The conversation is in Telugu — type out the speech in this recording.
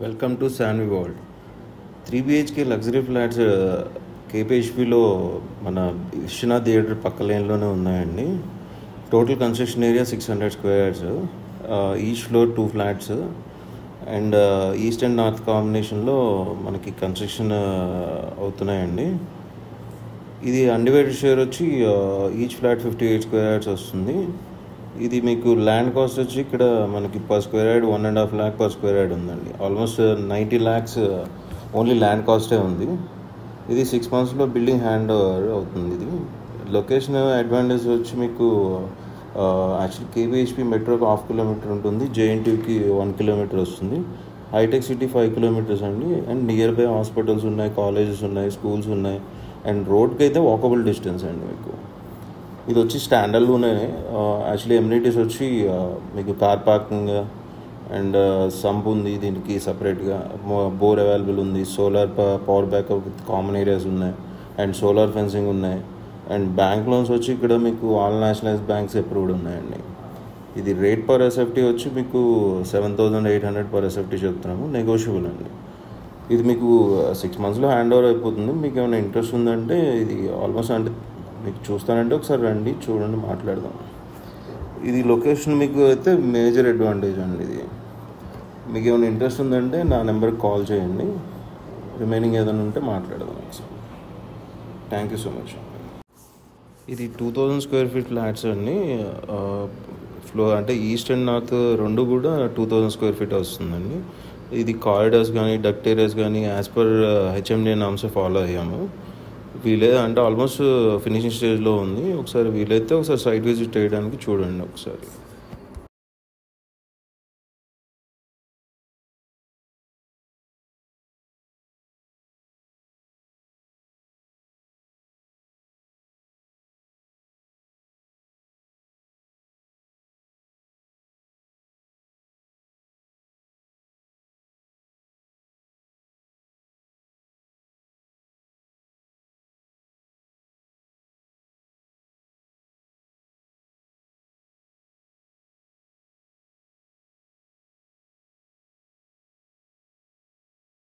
welcome to Saanvi world three BHK luxury flats కేపీహెచ్పిలో మన విశ్వనాథ్ థియేటర్ పక్క లైన్లోనే ఉన్నాయండి total construction area six hundred squares each floor two flats and east and north కాంబినేషన్లో మనకి కన్స్ట్రక్షన్ అవుతున్నాయండి ఇది అన్డివైడెడ్ షేర్ వచ్చి each flat fifty eight square yards వస్తుంది ఇది మీకు ల్యాండ్ కాస్ట్ వచ్చి ఇక్కడ మనకి per square yard one and half lakh per square yard ఉందండి almost ninety lakhs only land కాస్టే ఉంది ఇది సిక్స్ మంత్స్లో బిల్డింగ్ హ్యాండ్ ఓవర్ అవుతుంది ఇది లొకేషన్ అడ్వాంటేజ్ వచ్చి మీకు యాక్చువల్లీ కేబిహెచ్పి మెట్రోకి హాఫ్ కిలోమీటర్ ఉంటుంది జేఎన్టీకి వన్ కిలోమీటర్ వస్తుంది హైటెక్ సిటీ ఫైవ్ కిలోమీటర్స్ అండి అండ్ నియర్ బై హాస్పిటల్స్ ఉన్నాయి కాలేజెస్ ఉన్నాయి స్కూల్స్ ఉన్నాయి అండ్ రోడ్కి అయితే వాకబుల్ డిస్టెన్స్ అండి మీకు ఇది వచ్చి స్టాండర్డ్లోనే యాక్చువల్లీ ఎమ్యూనిటీస్ వచ్చి మీకు కార్ పార్కింగ్ అండ్ సంప్ ఉంది దీనికి సపరేట్గా బోర్ అవైలబుల్ ఉంది solar power backup with common areas ఉన్నాయి అండ్ సోలార్ ఫెన్సింగ్ ఉన్నాయి అండ్ బ్యాంక్ లోన్స్ వచ్చి ఇక్కడ మీకు ఆల్ నేషనలైజ్ బ్యాంక్స్ అప్రూవ్డ్ ఉన్నాయండి ఇది రేట్ పర్ ఎస్ఎఫ్టీ వచ్చి మీకు seven thousand eight hundred per SFT చెప్తున్నాము నెగోషియబుల్ అండి ఇది మీకు సిక్స్ మంత్స్లో హ్యాండ్ ఓవర్ అయిపోతుంది మీకు ఏమైనా ఇంట్రెస్ట్ ఉందంటే ఇది ఆల్మోస్ట్ అంటే మీకు చూస్తానంటే ఒకసారి రండి చూడండి మాట్లాడదాం ఇది లొకేషన్ మీకు అయితే మేజర్ అడ్వాంటేజ్ అండి ఇది మీకు ఏమైనా ఇంట్రెస్ట్ ఉందంటే నా నెంబర్కి కాల్ చేయండి రిమైనింగ్ ఏదైనా ఉంటే మాట్లాడదాం ఒకసారి థ్యాంక్ యూ సో మచ్ ఇది two thousand square feet flats అండి ఫ్లో అంటే ఈస్ట్ అండ్ నార్త్ రెండు కూడా టూ థౌజండ్ స్క్వేర్ ఫీట్ వస్తుందండి ఇది కారిడార్స్ కానీ డక్ట్ ఏరియాస్ కానీ as per HMD norms follow అయ్యాము వీలే అంటే ఆల్మోస్ట్ ఫినిషింగ్ స్టేజ్లో ఉంది ఒకసారి వీలైతే ఒకసారి సైట్ విజిట్ చేయడానికి చూడండి ఒకసారి